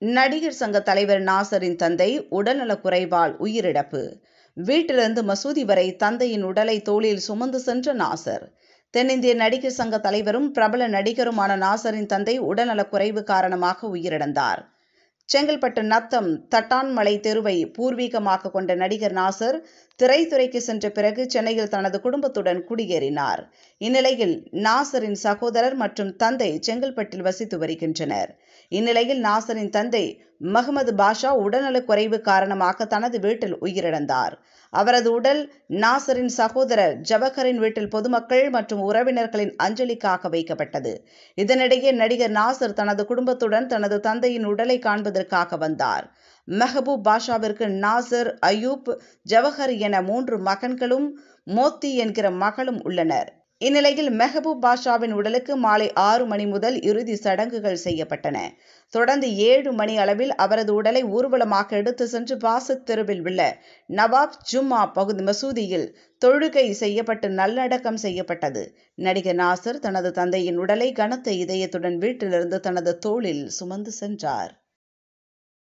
நடிகர் சங்க தலைவர் நாசரின் தந்தை உடல்நலக் குறைவால் உயிரிழப்பு வீட்டிலிருந்து மசூதி வரை தந்தையின் உடலை தோளில் சுமந்து சென்ற நாசர் தென்னிந்திய நடிகர் சங்க தலைவரும் பிரபல நடிகருமான நாசரின் தந்தை உடல்நலக் குறைவு காரணமாக உயிரிழந்தார் செங்கல்பட்டு நத்தம் தட்டான்மலை தெருவை பூர்வீகமாக கொண்ட நடிகர் நாசர் திரைத்துறைக்கு சென்ற பிறகு சென்னையில் தனது குடும்பத்துடன் குடியேறினார் இந்நிலையில் நாசரின் சகோதரர் மற்றும் தந்தை செங்கல்பட்டில் வசித்து வருகின்றனர் இந்நிலையில் நாசரின் தந்தை மஹமது பாஷா உடல்நலக் குறைவு காரணமாக தனது வீட்டில் உயிரிழந்தார் அவரது உடல் நாசரின் சகோதரர் ஜவஹரின் வீட்டில் பொதுமக்கள் மற்றும் உறவினர்களின் அஞ்சலிக்காக வைக்கப்பட்டது இதனிடையே நடிகர் நாசர் தனது குடும்பத்துடன் தனது தந்தையின் உடலை காண்பதற்காக வந்தார் மெஹபூப் பாஷாவிற்கு நாசர் அயூப் ஜவஹர் என மூன்று மகன்களும் மோத்தி என்கிற மகளும் உள்ளனர் இந்நிலையில் மெஹபூப் பாஷாவின் உடலுக்கு மாலை ஆறு மணி முதல் இறுதி சடங்குகள் செய்யப்பட்டன தொடர்ந்து ஏழு மணி அளவில் அவரது உடலை ஊர்வலமாக எடுத்து சென்று பாசத் தெருவில் உள்ள நவாப் ஜும்மா பகுதி மசூதியில் தொழுகை செய்யப்பட்டு நல்லடக்கம் செய்யப்பட்டது நடிகர் நாசர் தனது தந்தையின் உடலை கனத்த இதயத்துடன் வீட்டிலிருந்து தனது தோளில் சுமந்து சென்றார்